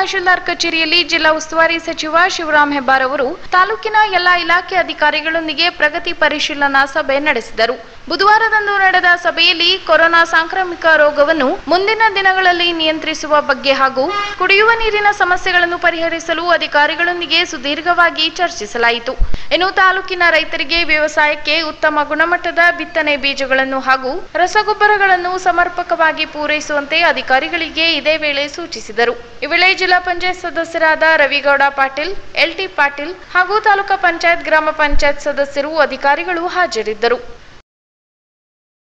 ತಹಶೀಲ್ದಾರ್ ಕಚೇರಿಯಲ್ಲಿ ಜಿಲ್ಲಾ ಉಸ್ತುವಾರಿ ಸಚಿವ ಶಿವರಾಂ ಹೆಬ್ಬಾರ್ ಅವರು ತಾಲೂಕಿನ ಎಲ್ಲಾ ಇಲಾಖೆ ಅಧಿಕಾರಿಗಳೊಂದಿಗೆ ಪ್ರಗತಿ ಪರಿಶೀಲನಾ ಸಭೆ ನಡೆಸಿದರು ಬುಧವಾರದಂದು ನಡೆದ ಸಭೆಯಲ್ಲಿ ಕೊರೋನಾ ಸಾಂಕ್ರಾಮಿಕ ರೋಗವನ್ನು ಮುಂದಿನ ದಿನಗಳಲ್ಲಿ ನಿಯಂತ್ರಿಸುವ ಬಗ್ಗೆ ಹಾಗೂ ಕುಡಿಯುವ ನೀರಿನ ಸಮಸ್ಯೆಗಳನ್ನು ಪರಿಹರಿಸಲು ಅಧಿಕಾರಿಗಳೊಂದಿಗೆ ಸುದೀರ್ಘವಾಗಿ ಚರ್ಚಿಸಲಾಯಿತು ಇನ್ನು ತಾಲೂಕಿನ ರೈತರಿಗೆ ವ್ಯವಸಾಯಕ್ಕೆ ಉತ್ತಮ ಗುಣಮಟ್ಟದ ಬಿತ್ತನೆ ಬೀಜಗಳನ್ನು ಹಾಗೂ ರಸಗೊಬ್ಬರಗಳನ್ನು ಸಮರ್ಪಕವಾಗಿ ಪೂರೈಸುವಂತೆ ಅಧಿಕಾರಿಗಳಿಗೆ ಇದೇ ವೇಳೆ ಸೂಚಿಸಿದರು ಈ ವೇಳೆ ಜಿಲ್ಲಾ ಪಂಚಾಯತ್ ಸದಸ್ಯರಾದ ರವಿಗೌಡ ಪಾಟೀಲ್ ಎಲ್ಟಿ ಪಾಟೀಲ್ ಹಾಗೂ ತಾಲೂಕಾ ಪಂಚಾಯತ್ ಗ್ರಾಮ ಪಂಚಾಯತ್ ಸದಸ್ಯರು ಅಧಿಕಾರಿಗಳು ಹಾಜರಿದ್ದರು